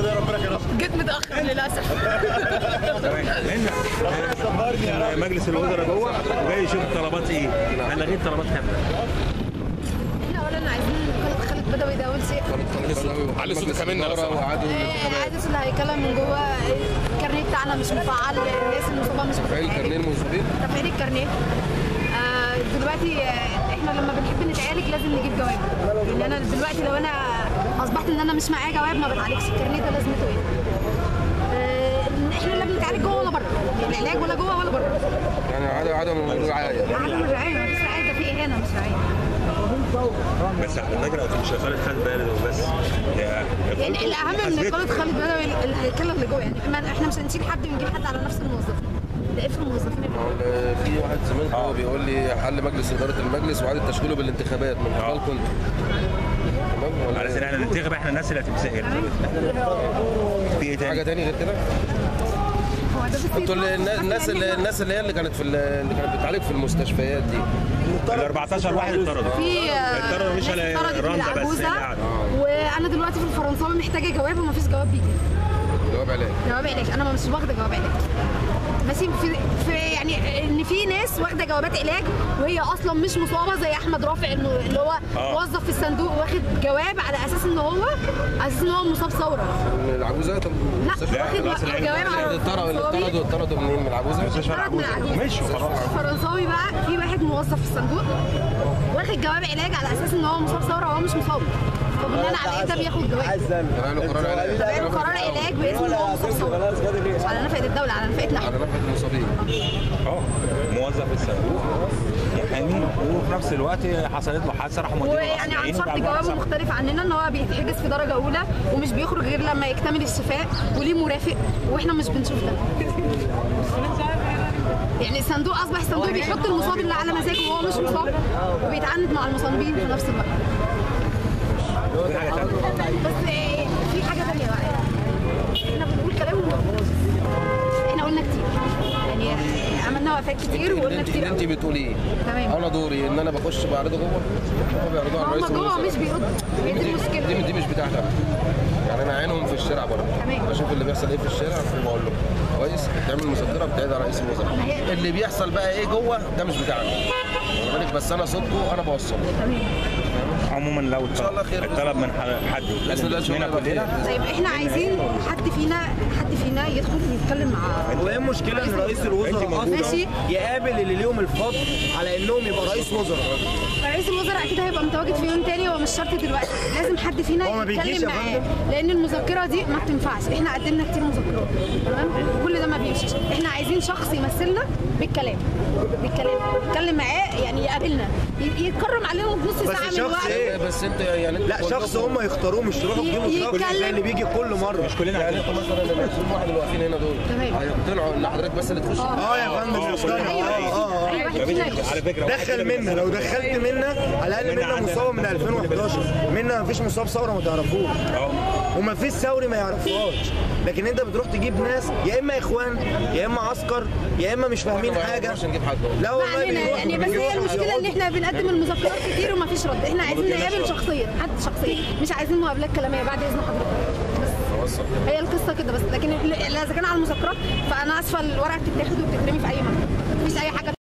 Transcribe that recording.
النهارده ده ربنا كرمك جيت متاخر للاسف هنا مجلس الوزراء جوه وجاي يشوف طلبات ايه هنلغي طلبات كامله احنا اولا عايزين خالد خالد بدوي ده اول شيء علي صوتك كمان وعادوا آه، عايز الهيكله من جوه الكارنيه بتاعنا مش مفعل الناس المصابه مش تفعيل بتتعالج. الكارنيه الموجودين تفعيل الكارنيه آه، دلوقتي آه، احنا لما بنحب نتعالج لازم نجيب جواب يعني انا دلوقتي لو انا اصبحت ان انا مش معايا جواب ما بتعالجش الكارنيه ده لازمته ايه آه، احنا لا بنتعالج جوه ولا بره يعني العلاج ولا جوه ولا بره يعني عدم عدم الرعايه عدم الرعايه مفيش رعايه ده في اهانه مش رعايه بس على فكره مش خالد خالد بارد وبس يا- يعني الاهم من حسبته. قاله خالد بدوي الهيكله اللي جوه يعني احنا احنا مش هنشيل حد ونجيب حد على نفس الموظف ده اف الموظفين اللي جوه. آه، في واحد زميلكم هو بيقول لي حل مجلس اداره المجلس وعاده تشكيله بالانتخابات من خلالكم انتوا تمام ولا على سبيل احنا ننتخب احنا الناس اللي هتمسك في ايه في حاجه تاني؟ تاني غير كده؟ هو ده بس انتوا اللي- يتوقف. الناس اللي الناس اللي هي اللي كانت في ال- اللي كانت بتعالج في المستشفيات دي ال 14 واحد اتطردوا في آه، اتطردوا مش ناس على اتطردت من رندا بس العجوزة. اللي قاعدة. وانا دلوقتي في الفرنساوي محتاجه جواب ومفيش جواب بيجي جواب علاج جواب علاج انا مش واخده جواب علاج ماشي في, في يعني ان في ناس واخده جوابات علاج وهي اصلا مش مصابه زي احمد رافع انه اللي هو آه. موظف في الصندوق واخد جواب على اساس ان هو على اساس ان هو مصاب ثوره من العجوزه طب لا لا، واخد خلاص العين. جواب على اللي اتطردوا اللي الفرنساوي. اتطردوا اتطردوا منين من العجوزه؟ مستشفى طرد من العجوزة العجوزة. مشوا خلاص الفرنساوي بقى في واحد موظف في الصندوق واخد جواب علاج على اساس ان هو مصاب ثوره وهو مش مصاب فبناء على ايه ده بياخد جواب طلع له قرار علاج طلع له قرار علاج باسم ان هو مصاب ثوره مش على نفقه الدوله على نفقتنا على احنا نفقه المصابين اه موظف الصندوق يحامي وفي نفس الوقت حصلت له حادثه راح مودينه ويعني عن شرط جوابه مختلف عننا ان هو بيتحجز في درجه اولى ومش بيخرج غير لما يكتمل الشفاء وليه مرافق واحنا مش بنشوف ده يعني الصندوق اصبح الصندوق بيحط المصاب اللي على مزاجه وهو مش مصاب وبيتعاند مع المصابين في نفس الوقت في حاجه تانيه بس إيه، في حاجه ثانيه بقى احنا بنقول كلام احنا قلنا كتير يعني عملنا وقفات كتير اللي وقلنا انت كتير اللي انت قوي. بتقوليه تمام. انا دوري ان انا بخش بعرضه جوه هم بيعرضوه على رئيس هم جوه مش الوزراء بيردوا هي دي دي, المشكله دي مش بتاعتي انا يعني انا عينهم في الشارع برضه تمام. بشوف اللي بيحصل ايه في الشارع وبقول له كويس تعمل مذكره بتاعي على رئيس الوزراء ما هي- اللي بيحصل بقى ايه جوه ده مش بتاعنا واخد بالك بس انا صوتكم انا بوصله عموما لو شاء الله خير. الطلب من حد بإذن الله مننا شغل كلنا طيب احنا عايزين حد فينا حد فينا يدخل يتكلم مع هو ايه المشكله ان رئيس الوزراء ماشي. اصلا يقابل اللي ليهم الفضل على انهم يبقى رئيس وزراء رئيس الوزراء اكيد هيبقى متواجد في يوم تاني ومش شرط دلوقتي لازم حد فينا هو ما بيجيش يتكلم يا معاه فندم. لان المذكره دي ما بتنفعش احنا قدمنا كتير مذكرات تمام كل ده ما بيمشيش احنا عايزين شخص يمثلنا بالكلام بالكلام يتكلم معاه يعني يقابلنا ي- يتكرم علينا بنص بس ساعه من شخص الوقت إيه؟ بس انت يعني انت لا شخص هم يختاروه مش يروحوا يجيبوا ي- شخص يتكلم. زي اللي بيجي كل مره مش كلنا يعني عارفين انتوا مثلا ال 20 واحد اللي واقفين هنا دول تمام. هيقتنعوا ان حضرتك بس اللي تخش اه يا فندم مش كده اي واحد اه اه فينا- اي واحد فينا يخش. على فكره واحد دخل كده منا لو دخلت منا على الاقل منا منا عندنا. مصاب من 2011 منا مفيش مصاب ثوره ما تعرفوش اه ومفيش ثوري ما يعرفهاش لكن انت بتروح تجيب ناس يا اما اخوان يا اما عسكر يا اما مش فاهمين ما حاجه يعرفوش نجيب حد لا ما والله علينا بيروحوا يعني بس هي بيجيبوا المشكله ان احنا بنقدم المذكرات كتير وما فيش رد احنا عايزين نقابل شخصيا حد شخصيا مش عايزين مقابلات كلاميه بعد اذن حضرتك بس هي القصه كده بس لكن ال- اذا كان على المذكرات فانا اسفه الورقه بتتاخد وبتترمي في اي مكان مفيش اي حاجه